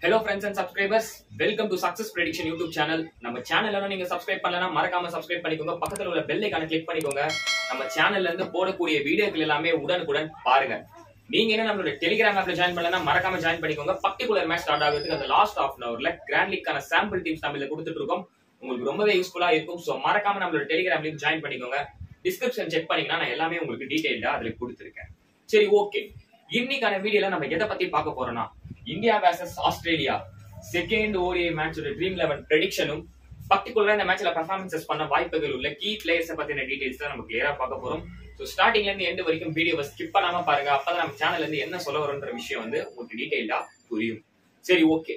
hello friends and subscribers welcome to success prediction YouTube channel நம்ம சேனல்ல நீங்க subscribe பண்ணலனா மறக்காம சப்ஸ்கிரைப் பண்ணிக்கோங்க பக்கத்துல உள்ள பெல் ஐக்கான கிளிக் பண்ணிக்கோங்க நம்ம சேனல்ல இருந்து போடக்கூடிய வீடியோக்கள் எல்லாமே உடனுக்குடன் பாருங்க நீங்க என்ன நம்மளோட டெலிகிராம் ஆப்ல ஜாயின் பண்ணலனா மறக்காம ஜாயின் பண்ணிக்கோங்க பர்டிகுலர் மேட்ச் ஸ்டார்ட் ஆகிறதுக்கு அந்த லாஸ்ட் ஆஃப் அன் அவர்ல கிராண்ட் லீக்கான சாம்பிள் டீம்ஸ் நம்ம இதுல கொடுத்துட்டு இருக்கோம் உங்களுக்கு ரொம்பவே யூஸ்ஃபுல்லா இருக்கும் ஸோ மறக்காம நம்மளோட டெலிகிராம் லிங்க் ஜாயின் பண்ணிக்கோங்க டிஸ்கிரிப்ஷன் செக் பண்ணீங்கன்னா நான் எல்லாமே உங்களுக்கு டீடைல்டா அதுல கொடுத்துருக்கேன் சரி ஓகே இன்னைக்கான வீடியோல நம்ம எதை பத்தி பார்க்க போறோம்னா India versus Australia second ODI மேட்சோட ட்ரீம் லெவன் ப்ரெடிக்ஷனும் பர்டிகுலரா இந்த மேட்ச்ல பர்ஃபார்மன்சஸ் பண்ண வாய்ப்புகள் உள்ள கீ பிளேயர்ஸ் பத்தின டீடைல்ஸ் தான் நம்ம கிளியரா பார்க்க போறோம் ஸோ ஸ்டார்டிங்ல இருந்து எண்டு வரைக்கும் வீடியோவை ஸ்கிப் பண்ணாம பாருங்க அப்பதான் நம்ம சேனல்ல இருந்து என்ன சொல்ல வரோன்ற விஷயம் வந்து உங்களுக்கு டீடைல்டா புரியும் சரி ஓகே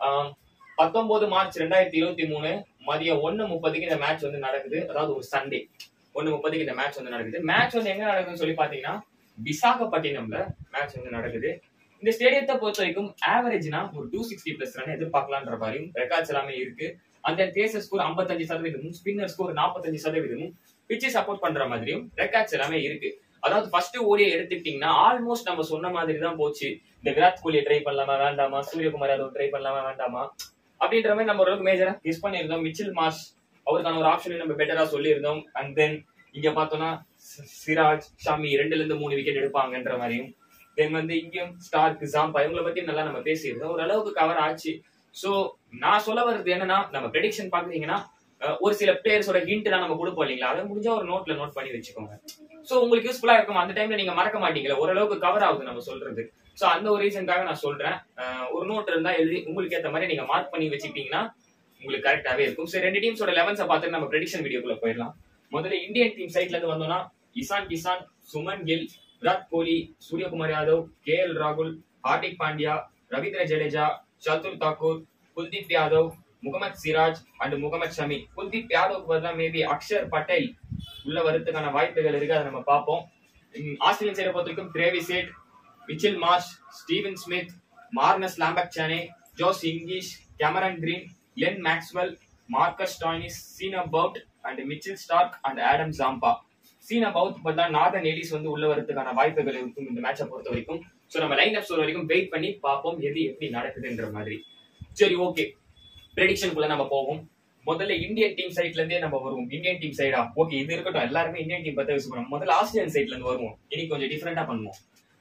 பத்தொன்பது மார்ச் ரெண்டாயிரத்தி இருபத்தி மூணு மதியம் ஒன்னு முப்பதுக்கு இந்த மேட்ச் வந்து நடக்குது அதாவது ஒரு சண்டே ஒன்னு முப்பதுக்கு இந்த மேட்ச் வந்து நடக்குது மேட்ச் வந்து எங்க நடக்குதுன்னு சொல்லி பாத்தீங்கன்னா விசாகப்பட்டினம்ல மேட்ச் வந்து நடக்குது இந்த ஸ்டேடியத்தை பொறுத்த வரைக்கும் ஆவரேஜ்னா ஒரு டூ சிக்ஸ்டி பிளஸ் ரன் எதிர்பார்க்கலான்ற மாதிரியும் ரெக்கார்ட்ஸ் எல்லாமே இருக்கு அந்த தேச ஸ்கோர் ஐம்பத்தஞ்சு சதவீதமும் ஸ்பின்னர் ஸ்கோர் நாற்பத்தஞ்சு சதவீதமும் பிச்சு சப்போர்ட் பண்ற மாதிரியும் ரெக்கார்ட்ஸ் எல்லாமே இருக்கு அதாவது ஃபர்ஸ்ட் ஓடியை எடுத்துக்கிட்டீங்கன்னா ஆல்மோஸ்ட் நம்ம சொன்ன மாதிரி தான் போச்சு இந்த விராட் கோலியை ட்ரை பண்ணலாமா வேண்டாமா சூரியகுமார் யாதவ் ட்ரை பண்ணலாமா வேண்டாமா அப்படின்ற மாதிரி நம்ம ஓரளவுக்கு மேஜரா கெஸ் பண்ணியிருந்தோம் மிச்சில் மார்ஷ் அவருக்கான ஒரு ஆப்ஷனை நம்ம பெட்டரா சொல்லியிருந்தோம் அண்ட் தென் இங்க பார்த்தோம்னா சிராஜ் ஷமி ரெண்டுல இருந்து மூணு விக்கெட் எடுப்பாங்கன்ற மாதிரியும் தென் வந்து இங்கேயும் ஸ்டார்க் ஜாம்பா இவங்களை பத்தி நல்லா நம்ம பேசியிருந்தோம் ஓரளவுக்கு கவர் ஆச்சு சோ நான் சொல்ல வர்றது என்னன்னா நம்ம ப்ரெடிக்ஷன் பாக்குறீங்கன்னா ஒரு சில பிளேயர்ஸோட ஹிண்ட் தான் நம்ம கொடுப்போம் இல்லைங்களா அதை முடிஞ்சா ஒரு நோட்ல நோட் பண்ணி வச்சுக்கோங்க சோ உங்களுக்கு யூஸ்ஃபுல்லா இருக்கும் அந்த டைம்ல நீங்க மறக்க மாட்டீங்களா ஓரளவுக்கு கவர் ஆகுது நம்ம சொல்றது சோ அந்த ஒரு ரீசனுக்காக நான் சொல்றேன் ஒரு நோட் இருந்தா எழுதி உங்களுக்கு ஏத்த மாதிரி நீங்க மார்க் பண்ணி வச்சுக்கிட்டீங்கன்னா உங்களுக்கு கரெக்டாவே இருக்கும் சரி ரெண்டு டீம்ஸோட லெவன்ஸை பார்த்து நம்ம ப்ரெடிக்ஷன் வீடியோக்குள்ள போயிடலாம் முதல்ல இந்தியன் டீம் சைட்ல இருந்து வந்தோம்னா இசான் கிசான் சுமன் கில் விராட் கோலி சூரியகுமார் யாதவ் கே எல் ராகுல் ஹார்திக் பாண்டியா ரவீந்திர ஜடேஜா ஷர்துல் தாக்கூர் குல்தீப் யாதவ் முகமது சிராஜ் அண்ட் முகமது ஷமி குல்தீப் யாதவ் பதிலாக மேபி அக்ஷர் பட்டேல் உள்ள வரதுக்கான வாய்ப்புகள் இருக்கு அதை நம்ம பார்ப்போம் ஆஸ்திரேலியன் சைடை பொறுத்த வரைக்கும் Travis Head Mitchell Marsh Steven Smith Marnus Labuschagne Josh Inglis Cameron Green Glenn Maxwell Marcus Stoinis Sean Abbott and Mitchell Starc and Adam Zampa Sean Abbott பார்த்தா நார்தன் ஏடிஸ் வந்து உள்ள வரதுக்கான வாய்ப்புகள் இருக்கும் இந்த மேட்சை பொறுத்த வரைக்கும் ஸோ நம்ம லைன் அப் சொல்ற வரைக்கும் வெயிட் பண்ணி பார்ப்போம் எது எப்படி நடக்குதுன்ற மாதிரி சரி ஓகே ப்ரெடிக்ஷனுக்குள்ள நம்ம போவோம் முதல்ல இந்தியன் டீம் சைட்ல இருந்தே நம்ம வருவோம் இந்தியன் டீம் சைடா ஓகே இது இருக்கட்டும் எல்லாருமே இந்தியன் டீம் பத்தி யூஸ் பண்ணுவோம் முதல்ல ஆஸ்திரேலியன் சைட்ல இருந்து வருவோம் இன்னைக்கு கொஞ்சம் டிஃப்ரெண்டா பண்ணுவோம்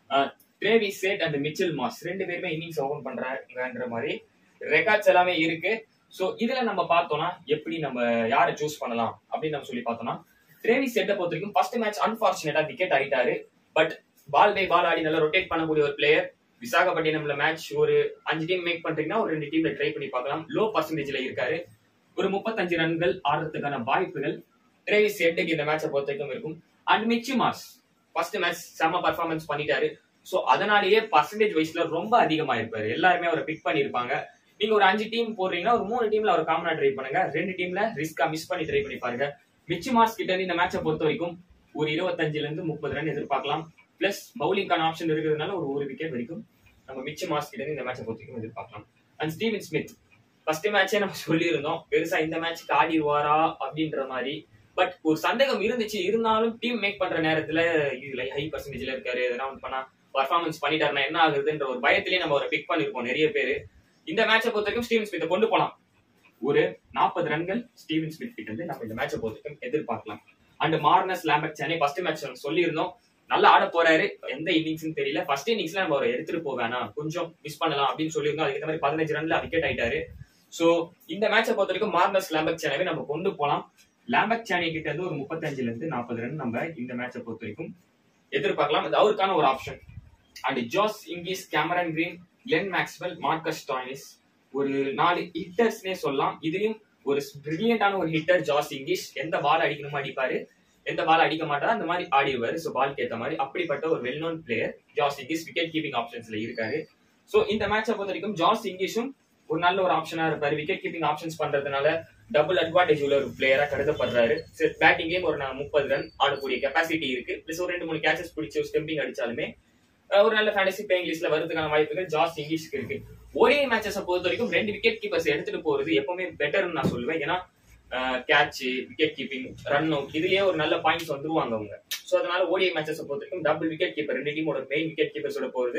Travis Head and Mitchell Marsh ரெண்டு பேருமே இன்னிங்ஸ் ஓபன் பண்றாங்கன்ற மாதிரி ரெக்கார்ட்ஸ் எல்லாமே இருக்கு சோ இதுல நம்ம பார்த்தோம்னா எப்படி நம்ம யாரை சூஸ் பண்ணலாம் அப்படின்னு நம்ம சொல்லி பார்த்தோம்னா ட்ரேவி செட்டை பொறுத்த வரைக்கும் ஃபர்ஸ்ட் மேட்ச் அன்பார்ச்சுனேட்டா விக்கெட் ஆயிட்டாரு பட் பால் பை பால் ஆடி நல்லா ரொட்டேட் பண்ணக்கூடிய ஒரு பிளேயர் விசாகப்பட்டினம்ல மேட்ச் ஒரு அஞ்சு டீம் மேக் பண்றீங்கன்னா ஒரு ரெண்டு டீம்ல ட்ரை பண்ணி பார்க்கலாம் லோ பர்சன்டேஜ்ல இருக்காரு ஒரு முப்பத்தஞ்சு ரன்கள் ஆடுறதுக்கான வாய்ப்புகள் ட்ரேவிஸ் ஹெட்டுக்கு இந்த மேட்சை பொறுத்த வரைக்கும் இருக்கும் and Mitchell Marsh first match செம பர்ஃபார்மன்ஸ் பண்ணிட்டாரு சோ அதனாலேயே பர்சன்டேஜ் வைஸ்ல ரொம்ப அதிகமா இருப்பாரு எல்லாருமே அவரை பிக் பண்ணிருப்பாங்க நீங்க ஒரு அஞ்சு டீம் போடுறீங்கன்னா ஒரு மூணு டீம்ல அவர் காமனா ட்ரை பண்ணுங்க ரெண்டு டீம்ல ரிஸ்கா மிஸ் பண்ணி ட்ரை பண்ணி பாருங்க மிச்சி மார்ஸ் கிட்ட இருந்து இந்த மேட்சை பொறுத்த வரைக்கும் ஒரு இருபத்தஞ்சுல இருந்து முப்பது ரன் எதிர்பார்க்கலாம் பிளஸ் பவுலிங்கான ஆப்ஷன் இருக்கிறதுனால ஒரு ஒரு விக்கெட் வரைக்கும் நம்ம மிச்சி மார்ஸ் கிட்ட இருந்து இந்த மேட்சை பொறுத்த வரைக்கும் எதிர்பார்க்கலாம் அண்ட் ஸ்டீவன் ஸ்மித் ஃபர்ஸ்ட் மேட்சே நம்ம சொல்லியிருந்தோம் பெருசா இந்த மேட்ச்க்கு ஆடிடுவாரா அப்படின்ற மாதிரி பட் ஒரு சந்தேகம் இருந்துச்சு இருந்தாலும் டீம் மேக் பண்ற நேரத்துல இதுல ஹை பர்சன்டேஜ்ல இருக்காரு எதனா வந்து பண்ணா பர்ஃபார்மன்ஸ் பண்ணிட்டாருன்னா என்ன ஆகுதுன்ற ஒரு பயத்திலேயே நம்ம அவரை பிக் பண்ணிருப்போம் நிறைய பேரு இந்த மேட்சை பொறுத்த வரைக்கும் ஸ்டீவன் ஸ்மித்தை கொண்டு போலாம் ஒரு நாற்பது ரன்கள் ஸ்டீவன் ஸ்மித் கிட்ட இருந்து நம்ம இந்த மேட்சை பொறுத்த வரைக்கும் எதிர்பார்க்கலாம் and Marnus Labuschagne first match சொல்லியிருந்தோம் நல்லா ஆட போறாரு எந்த இன்னிங்ஸ்னு தெரியல ஃபர்ஸ்ட் இன்னிங்ஸ்ல நம்ம அவரை எடுத்துட்டு போவேனா கொஞ்சம் மிஸ் பண்ணலாம் அப்படின்னு சொல்லியிருந்தோம் அதுக்கேற்ற மாதிரி பதினஞ்சு ரன்ல விக்கெட் ஆயிட்டாரு சோ இந்த மேட்சை பொறுத்த வரைக்கும் மார்னஸ் லாம்பக் சேனவே நம்ம கொண்டு போலாம் லாம்பக் சேனை கிட்ட இருந்து ஒரு முப்பத்தஞ்சுல இருந்து நாற்பது ரன் நம்ம இந்த மேட்சை பொறுத்த வரைக்கும் எதிர்பார்க்கலாம் அது அவருக்கான ஒரு option and Josh Inglis Cameron Green Glenn Maxwell Marcus Stoinis ஒரு நாலு ஹிட்டர்ஸ்னே சொல்லலாம் இதுலயும் ஒரு பிரில்லியண்டான ஒரு ஹிட்டர் ஜாஸ் இங்கிஷ் எந்த பால் அடிக்கணுமோ அடிப்பாரு எந்த பால் அடிக்க மாட்டாரோ அந்த மாதிரி ஆடிடுவாரு ஸோ பால்க்கு ஏற்ற மாதிரி அப்படிப்பட்ட ஒரு well known player Josh Inglis wicket keeping ஆப்ஷன்ஸ்ல இருக்காரு ஸோ இந்த மேட்சை பொறுத்த வரைக்கும் ஜாஸ் இங்கிஷும் ஒரு நல்ல ஒரு ஆப்ஷனா இருப்பாரு விக்கெட் கீப்பிங் ஆப்ஷன்ஸ் பண்றதுனால டபுள் அட்வான்டேஜ் உள்ள ஒரு பிளேயரா கருதப்படுறாரு பேட்டிங்கே ஒரு முப்பது ரன் ஆடக்கூடிய கெப்பாசிட்டி இருக்கு பிளஸ் ஒரு ரெண்டு மூணு கேச்சஸ் பிடிச்சி ஸ்டெம்பிங் அடிச்சாலுமே ஒரு நல்ல ஃபேண்டசி பிளேயிங் லிஸ்ட்ல வரதுக்கான வாய்ப்புகள் ஜாஸ் இங்கிஷ்க்கு இருக்கு ஒரே மேட்சஸை பொறுத்த வரைக்கும் ரெண்டு விக்கெட் கீப்பர்ஸ் எடுத்துட்டு போறது எப்பவுமே பெட்டர்னு நான் சொல்லுவேன் ஏன்னா catch wicket keeping run out இதுலயே ஒரு நல்ல பாயிண்ட்ஸ் வந்துருவாங்க அவங்க சோ அதனால ஓடிஐ மேட்சஸ் பொறுத்த வரைக்கும் டபுள் விக்கெட் கீப்பர் ரெண்டு டீமோட மெயின் விக்கெட் கீப்பர்ஸோட போறது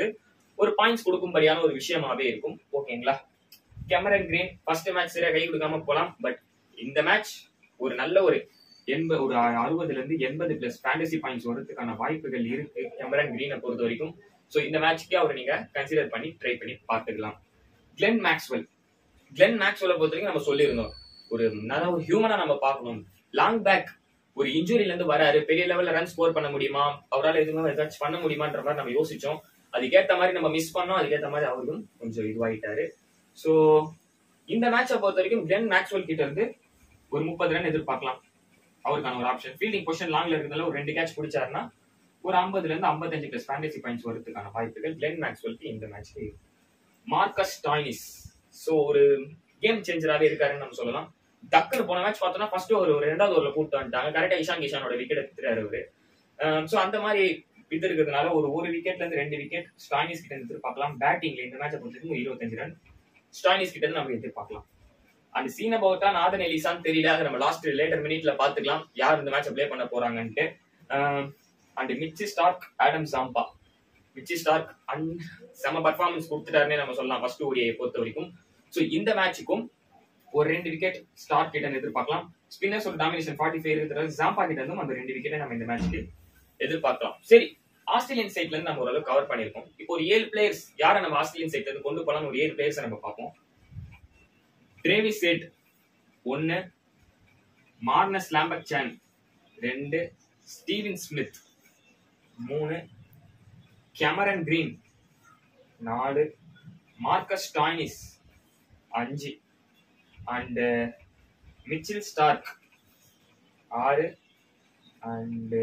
ஒரு பாயிண்ட்ஸ் கொடுக்கும்படியான ஒரு விஷயமாவே இருக்கும் ஓகேங்களா கேமரன் கிரீன் ஃபர்ஸ்ட் மேட்ச் சரியா கை கொடுக்காம போலாம் பட் இந்த மேட்ச் ஒரு நல்ல ஒரு எண்பது ஒரு அறுபதுல இருந்து எண்பது பிளஸ் ஃபேண்டசி பாயிண்ட்ஸ் வரதுக்கான வாய்ப்புகள் இருக்கு கேமரன் கிரீனை பொறுத்த வரைக்கும் ஸோ இந்த மேட்ச்க்கே அவர் நீங்க கன்சிடர் பண்ணி ட்ரை பண்ணி பார்த்துக்கலாம் கிளென் மேக்ஸ்வெல் கிளென் மேக்ஸ்வெல்லை பொறுத்த வரைக்கும் நம்ம சொல்லியிருந்தோம் ஒரு நல்ல ஒரு ஹியூமனா நம்ம பார்க்கணும் லாங் பேக் ஒரு இன்ஜுரியில இருந்து வராரு பெரிய லெவல்ல ரன் ஸ்கோர் பண்ண முடியுமா அவரால் எதுவுமே ஏதாச்சும் பண்ண முடியுமான்ற மாதிரி நம்ம யோசிச்சோம் அதுக்கேத்த மாதிரி நம்ம மிஸ் பண்ணோம் அதுக்கேத்த மாதிரி அவரும் கொஞ்சம் இதுவாயிட்டாரு ஸோ இந்த மேட்சை பொறுத்த வரைக்கும் கிளென் மேக்ஸ்வெல் கிட்ட இருந்து ஒரு முப்பது ரன் எதிர்பார்க்கலாம் அவருக்கான ஒரு ஆப்ஷன் ஃபீல்டிங் பொசிஷன் லாங்ல இருக்கிறதுல ஒரு ரெண்டு கேட்ச் பிடிச்சாருன்னா ஒரு ஐம்பதுல இருந்து ஐம்பத்தஞ்சு பிளஸ் ஃபேண்டசி பாயிண்ட்ஸ் வரதுக்கான வாய்ப்புகள் கிளென் மேக்ஸ்வெல்க்கு இந்த மேட்ச்ல இருக்கு மார்க்கஸ் டாய்னிஸ் ஸோ ஒரு கேம் சேஞ்சராகவே இருக்காருன்னு நம்ம சொல்லலாம் டக்குனு போன மேட்ச் பார்த்தோம்னா ஃபர்ஸ்ட் ஒரு ஒரு ரெண்டாவது ஓவரில் கூப்பிட்டு வந்துட்டாங்க கரெக்டா இஷான் கிஷானோட விக்கெட் எடுத்துறாரு அவரு ஸோ அந்த மாதிரி இது இருக்கிறதுனால ஒரு ஒரு விக்கெட்ல இருந்து ரெண்டு விக்கெட் ஸ்டாயினிஸ் கிட்ட இருந்து எதிர்பார்க்கலாம் பேட்டிங்ல இந்த மேட்சை பொறுத்தவரைக்கும் ஒரு இருபத்தஞ்சு ரன் ஸ்டாயினிஸ் கிட்ட இருந்து நம்ம எதிர்பார்க்கலாம் அந்த சீன பவுட்டா நாதன் எலிசான்னு தெரியல அதை நம்ம லாஸ்ட் லேட்டர் மினிட்ல பாத்துக்கலாம் யார் இந்த மேட்சை ப்ளே பண்ண போறாங்கன்ட்டு and Mitchell Starc Adam Zampa Mitchell Starc and செம பர்ஃபார்மன்ஸ் கொடுத்துட்டாருன்னே நம்ம சொல்லலாம் ஃபர்ஸ்ட் ஓடியை பொறுத்த வரைக்கும் ஸோ இந்த மேட்சுக்கும் ஒரு ரெண்டு விக்கெட் ஸ்டார்க் கிட்ட இருந்து எதிர்பார்க்கலாம் ஸ்பின்னர்ஸ் ஒரு டாமினேஷன் ஃபார்ட்டி ஃபைவ் இருக்கிறது ஜாம்பா கிட்ட இருந்தும் அந்த ரெண்டு விக்கெட்டை நம்ம இந்த மேட்ச்க்கு எதிர்பார்க்கலாம் சரி ஆஸ்திரேலியன் சைட்ல இருந்து நம்ம ஓரளவு கவர் பண்ணிருக்கோம் இப்போ ஒரு ஏழு பிளேயர்ஸ் யாரை நம்ம ஆஸ்திரேலியன் சைட்ல இருந்து கொண்டு போலாம் ஒரு ஏழு பிளேயர்ஸ் நம்ம பார்ப்போம் டிரேவிஸ் சேட் ஒன்னு மார்னஸ் லாம்பக் சான் ரெண்டு ஸ்டீவன் ஸ்மித் மூணு கேமரன் கிரீன் நாலு மார்க்கஸ் டாய்னிஸ் அஞ்சு அண்ட் மிச்சில் ஸ்டார்க் ஆறு அண்ட்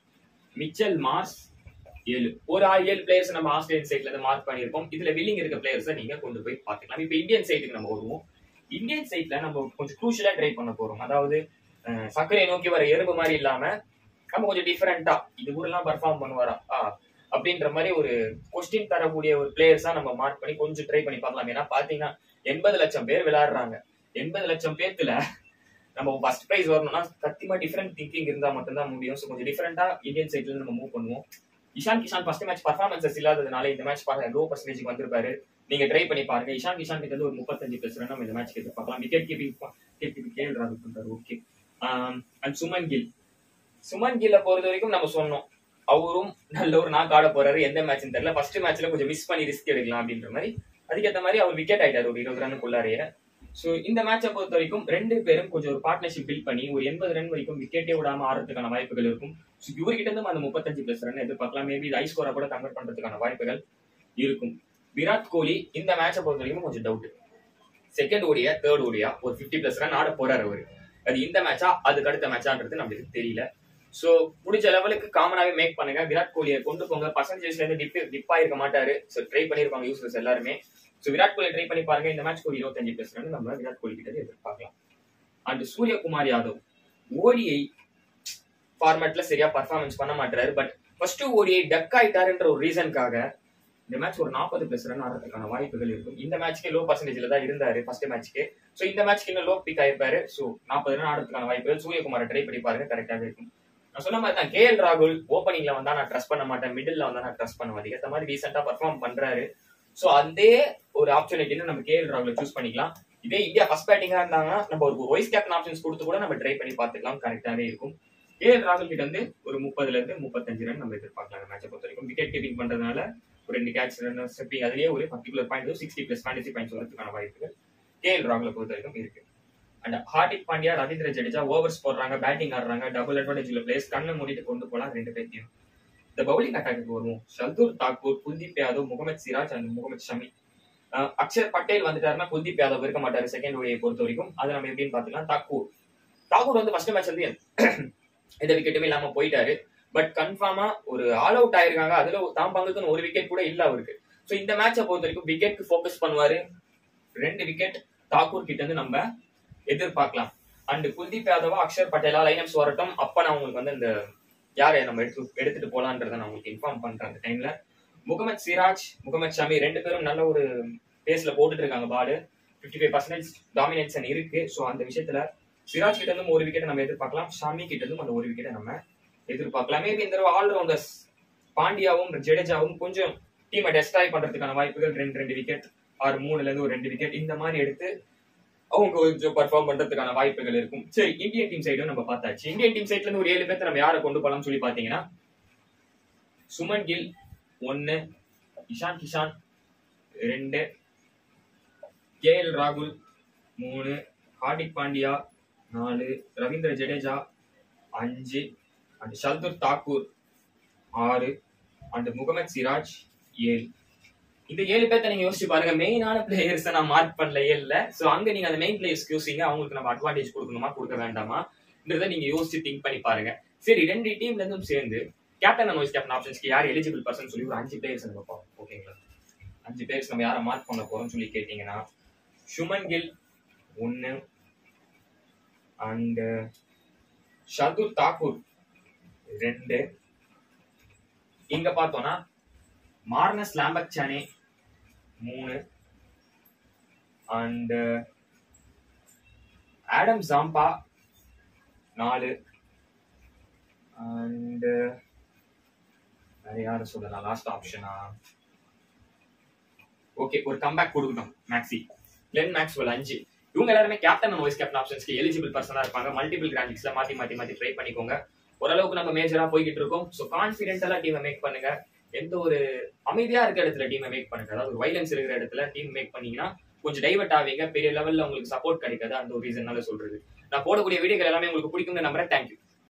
மிச்சல் மார்ஸ் ஏழு ஒரு ஆறு ஏழு பிளேயர்ஸ் நம்ம ஆஸ்திரேலியன் சைட்ல இருந்து மார்க் பண்ணியிருக்கோம் இதுல வில்லிங் இருக்க பிளேயர்ஸை நீங்க கொண்டு போய் பார்த்துக்கலாம் இப்போ இந்தியன் சைடுக்கு நம்ம வருவோம் இந்தியன் சைட்ல நம்ம கொஞ்சம் குரூஷியலா ட்ரை பண்ண போறோம் அதாவது அஹ், சர்க்கரையை நோக்கி வர எறும்பு மாதிரி இல்லாம நம்ம கொஞ்சம் டிஃபரெண்டா இது ஊரெல்லாம் பர்ஃபார்ம் பண்ணுவாரா ஆ, அப்படின்ற மாதிரி ஒரு கொஸ்டின் தரக்கூடிய ஒரு பிளேயர்ஸா நம்ம மார்க் பண்ணி கொஞ்சம் ட்ரை பண்ணி பார்க்கலாம் ஏன்னா பாத்தீங்கன்னா எண்பது லட்சம் பேர் விளையாடுறாங்க எண்பது லட்சம் பேர்த்துல நம்ம ஃபர்ஸ்ட் ப்ரைஸ் வரணும்னா சத்தியமா டிஃபரெண்ட் திங்கிங் இருந்தா மட்டும்தான் முடியும் ஸோ கொஞ்சம் டிஃபரெண்டா இந்தியன் சைட்ல இருந்து நம்ம மூவ் பண்ணுவோம் Ishan Kishan first match performances இல்லாததுனால இந்த மேட்ச் லோ பர்சன்டேஜ் வந்திருப்பாரு நீங்க ட்ரை பண்ணி பாருங்க இஷான் கிஷான் கிட்ட இருந்து ஒரு முப்பத்தஞ்சு பிளஸ் ரன் நம்ம இந்த மேட்ச் எதிர்பார்க்கலாம் wicket keeping wicket keeping KL ராகுல் பண்றாரு ஓகே அண்ட் சுமன் கில் சுமன் கில்ல பொறுத்த வரைக்கும் நம்ம சொன்னோம் அவரும் நல்ல ஒரு நாக் ஆட போறாரு எந்த மேட்ச்னு தெரியல ஃபர்ஸ்ட் மேட்ச்ல கொஞ்சம் மிஸ் பண்ணி ரிஸ்க் எடுக்கலாம் அப்படின்ற மாதிரி அதுக்கேற்ற மாதிரி அவர் விக்கெட் ஆயிட்டாரு ஒரு இருபது ரன்னுக்குள்ளாரையே ஸோ இந்த மேட்சை பொறுத்த வரைக்கும் ரெண்டு பேரும் கொஞ்சம் ஒரு பார்ட்னர்ஷிப் பில்ட் பண்ணி ஒரு எண்பது ரன் வரைக்கும் விக்கெட்டே விடாம ஆடுறதுக்கான வாய்ப்புகள் இருக்கும் ஸோ இவர்கிட்ட இருந்து அந்த முப்பத்தஞ்சு பிளஸ் ரன் எதிர்பார்க்கலாம் மேபி இது ஐ ஸ்கோரா கூட கன்வெர்ட் பண்றதுக்கான வாய்ப்புகள் இருக்கும் விராட் கோலி இந்த மேட்சை பொறுத்த வரைக்கும் கொஞ்சம் டவுட் செகண்ட் ஓடியா தேர்ட் ஓடியா ஒரு 50 பிளஸ் ரன் ஆட போறாரு அவரு அது இந்த மேட்சா அதுக்கு அடுத்த மேட்சான்றது நம்மளுக்கு தெரியல சோ முடிஞ்ச லெவலுக்கு காமனாவே மேக் பண்ணுங்க விராட் கோலியை கொண்டு போங்க பர்சன்டேஜ்ல இருந்து டிப் டிப் ஆயிருக்க மாட்டாரு சோ ட்ரை பண்ணிருப்பாங்க யூசர்ஸ் எல்லாருமே சோ விராட் கோலி ட்ரை பண்ணி பாருங்க இந்த மேட்ச் ஒரு இருபத்தஞ்சு பிளஸ் ரன் நம்ம விராட் கோலி கிட்ட எதிர்பார்க்கலாம் அண்ட் சூரியகுமார் யாதவ் ஓடிஐ ஃபார்மேட்ல சரியா பர்ஃபார்மன்ஸ் பண்ண மாட்டாரு பட் ஃபர்ஸ்ட் ஓடிஐ டக் ஆயிட்டாருன்ற ஒரு ரீசனுக்காக இந்த மேட்ச் ஒரு நாற்பது பிளஸ் ரன் ஆடுறதுக்கான வாய்ப்புகள் இருக்கும் இந்த மேட்ச்க்கு லோ பர்சன்டேஜ்ல தான் இருந்தாரு ஃபர்ஸ்ட் மேட்ச்க்கு சோ இந்த மேட்ச்க்கு இன்னும் லோ பிக் ஆயிருப்பாரு சோ நாற்பது ரன் ஆடுறதுக்கான வாய்ப்புகள் சூரியகுமார் ட்ரை பண்ணி பாருங்க கரெக்டாக இருக்கும் நான் சொன்ன மாதிரி தான் கேஎல் ராகுல் ஓப்பனிங்ல வந்தா நான் ட்ரஸ்ட் பண்ண மாட்டேன் மிடில் வந்தா நான் ட்ரஸ்ட் பண்ணுவேன் அதுக்கேற்ற மாதிரி ரீசெண்டா பர்ஃபார்ம் பண்றாரு சோ அதே ஒரு ஆப்பர்ச்சுனிட்டின்னு நம்ம கேஎல் ராகுல சூஸ் பண்ணிக்கலாம் இதே இந்தியா ஃபர்ஸ்ட் பேட்டிங்கா இருந்தாங்கன்னா நம்ம ஒரு வைஸ் கேப்டன் ஆப்ஷன்ஸ் கொடுத்து கூட நம்ம ட்ரை பண்ணி பார்த்துக்கலாம் கரெக்டாவே இருக்கும் கேஎல் ராகுல் கிட்ட இருந்து ஒரு முப்பதுல இருந்து முப்பத்தஞ்சு ரன் நம்ம எதிர்பார்க்கலாம் இந்த மேட்சை பொறுத்த வரைக்கும் விக்கெட் கீப்பிங் பண்றதுனால ஒரு ரெண்டு கேட்ச் ரன் ஸ்டெப்பிங் அதுலயே ஒரு particular point sixty plus fantasy points வரதுக்கான வாய்ப்புகள் கேஎல் ராகுல பொறுத்த வரைக்கும் இருக்கு அண்ட் ஹார்திக் பாண்டியா ரவீந்திர ஜடேஜா ஓவர்ஸ் போடுறாங்க பேட்டிங் ஆடுறாங்க டபுள் அட்வான்டேஜ் உள்ள பிளேஸ் கண்ணை மூடிட்டு கொண்டு போலாம் ரெண்டு பேர்த்தையும் இந்த பவுலிங் அட்டாக்கு வருவோம் ஷல்தூர் தாக்கூர் குல்தீப் யாதவ் முகமது சிராஜ் அண்ட் முகமது ஷமி அஹ் அக்ஷர் பட்டேல் வந்துட்டாருன்னா குல்தீப் யாதவ் இருக்க மாட்டாரு செகண்ட் ஓடியை பொறுத்த வரைக்கும் அதை நம்ம எப்படின்னு பாத்துக்கலாம் தாக்கூர் தாக்கூர் வந்து ஃபர்ஸ்ட் மேட்ச் வந்து எந்த விக்கெட்டுமே இல்லாம போயிட்டாரு பட் கன்ஃபார்மா ஒரு ஆல் அவுட் ஆயிருக்காங்க அதுல தாம் பங்குக்குன்னு ஒரு விக்கெட் கூட இல்ல அவருக்கு சோ இந்த மேட்சை பொறுத்த வரைக்கும் விக்கெட்க்கு ஃபோக்கஸ் பண்ணுவாரு ரெண்டு விக்கெட் தாக்கூர் கிட்ட இருந்து நம்ம எதிர்பார்க்கலாம் அண்ட் குல்தீப் யாதவா அக்ஷர் பட்டேலா லைனப்ஸ் வரட்டும் அப்ப நான் உங்களுக்கு வந்து இந்த யாரை நம்ம எடுத்து எடுத்துட்டு போலான்றதை நான் உங்களுக்கு இன்ஃபார்ம் பண்றேன் அந்த டைம்ல முகமது சிராஜ் முகமது ஷமி ரெண்டு பேரும் நல்ல ஒரு பேஸ்ல போட்டுட்டு இருக்காங்க ball fifty five percentage domination இருக்கு ஸோ அந்த விஷயத்துல சிராஜ் கிட்ட இருந்தும் ஒரு விக்கெட் நம்ம எதிர்பார்க்கலாம் ஷாமி கிட்ட இருந்தும் அந்த ஒரு விக்கெட்டை நம்ம எதிர்பார்க்கலாம் மேபி இந்த தடவை ஆல்ரவுண்டர்ஸ் பாண்டியாவும் ஜடேஜாவும் கொஞ்சம் டீமை டெஸ்ட்ராய் பண்றதுக்கான வாய்ப்புகள் ரெண்டு ரெண்டு விக்கெட் ஆறு மூணுல இருந்து ஒரு ரெண்டு விக்கெட் இந்த மாதிரி எடுத்து அவங்க கொஞ்சம் பர்ஃபார்ம் பண்றதுக்கான வாய்ப்புகள் இருக்கும் சரி இந்தியன் டீம் சைடும் நம்ம பார்த்தாச்சு இந்தியன் டீம் சைட்ல இருந்து ஒரு ஏழு பேர்த்த நம்ம யாரை கொண்டு போலாம்னு சொல்லி பாத்தீங்கன்னா சுமன் கில் ஒன்னு இஷான் கிஷான் ரெண்டு கே எல் ராகுல் மூணு ஹார்திக் பாண்டியா நாலு ரவீந்திர ஜடேஜா அஞ்சு அண்ட் ஷல்துர் தாக்கூர் ஆறு அண்ட் முகமது சிராஜ் ஏழு இந்த ஏழு பேர்த்த நீங்க யோசிச்சு பாருங்க மெயினான பிளேயர்ஸ் நான் மார்க் பண்ணல இல்ல சோ அங்க நீங்க அந்த மெயின் பிளேயர்ஸ் யோசிங்க அவங்களுக்கு நம்ம அட்வான்டேஜ் கொடுக்கணுமா கொடுக்க வேண்டாமான்றத நீங்க யோசிச்சு திங்க் பண்ணி பாருங்க சரி ரெண்டு டீம்ல இருந்தும் சேர்ந்து கேப்டன் அண்ட் வைஸ் கேப்டன் ஆப்ஷன்ஸ்க்கு யார் எலிஜிபிள் பர்சன் சொல்லி ஒரு அஞ்சு பிளேயர்ஸ் நம்ம பார்ப்போம் ஓகேங்களா அஞ்சு பிளேயர்ஸ் நம்ம யாரை மார்க் பண்ண போறோம்னு சொல்லி கேட்டீங்கன்னா சுமன் கில் ஒன்னு அண்ட் ஷர்துல் தாக்கூர் ரெண்டு இங்க பார்த்தோம்னா மார்னஸ் லாம்பக் சானே மூணு அண்ட் ஆடம் ஜாம்பா நாலு அண்ட் வேற யாரு சொல்லலாம் லாஸ்ட் ஆப்ஷனா ஓகே ஒரு கம்பேக் கொடுக்கணும் மேக்ஸி கிளென் மேக்ஸ்வெல் அஞ்சு இவங்க எல்லாருமே கேப்டன் அண்ட் வைஸ் கேப்டன் ஆப்ஷன்ஸ்க்கு எலிஜிபிள் பர்சனா இருப்பாங்க மல்டிபிள் கிராண்டிக்ஸ்ல மாத்தி மாத்தி மாத்தி ட்ரை பண்ணிக்கோங்க ஓரளவுக்கு நம்ம மேஜரா போய்கிட்டு இருக்கோம் ஸோ கான்பிடென்டலா டீமை மேக் பண்ணுங்க எந்த ஒரு அமைதியா இருக்கிற இடத்துல டீமை மேக் பண்ணுங்க அதாவது ஒரு வைலன்ஸ் இருக்கிற இடத்துல டீம் மேக் பண்ணீங்கன்னா கொஞ்சம் டைவர்ட் ஆவீங்க பெரிய லெவல்ல உங்களுக்கு சப்போர்ட் கிடைக்காது அந்த ஒரு ரீசன்னால சொல்றது நான் போடக்கூடிய வீடியோகள் எல்லாமே உங்களுக்கு பிடிக்கும்னு நம்புறேன் தேங்க்யூ